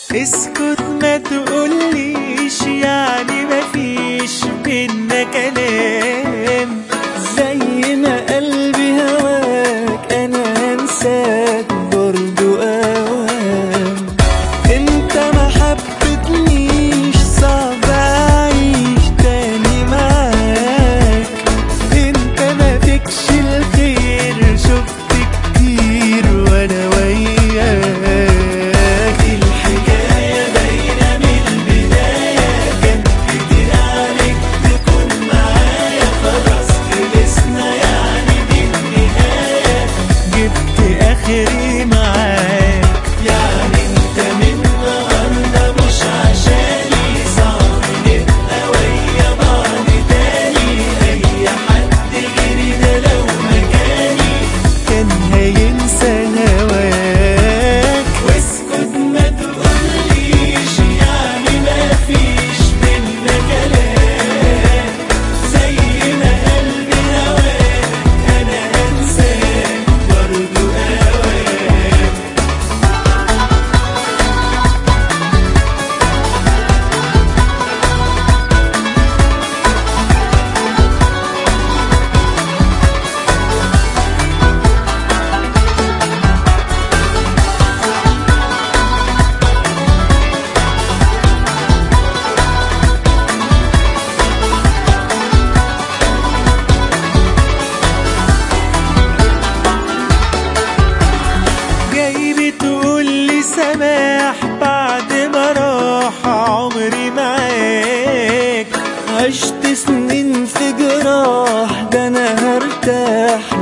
اسكت ما تقوليش يعني مفيش بينا كلام زي ما قلبي هواك انا هنساك برضو اوام انت ما حبتنيش صعب اعيش تاني معاك انت ما فيكش الخير شفت كتير وانا وياك الحكاية باينة من البداية كان كتير عليك تكون معايا خلاص خلصنا يعني دي النهاية جبت اخري معاك يعني انت من النهارده مش عشاني صعب نبقى ويا بعض تاني اي حد غيري ده لو مكاني كان هينسى هواك واسكت ما تقوليش يعني ما فيش بينا كلام زي ما قلبي هواك انا هنساك برضو اوام جاي بتقولي سماح بعد ما راح عمري معاك عشت سنين في جراح ده انا هرتاح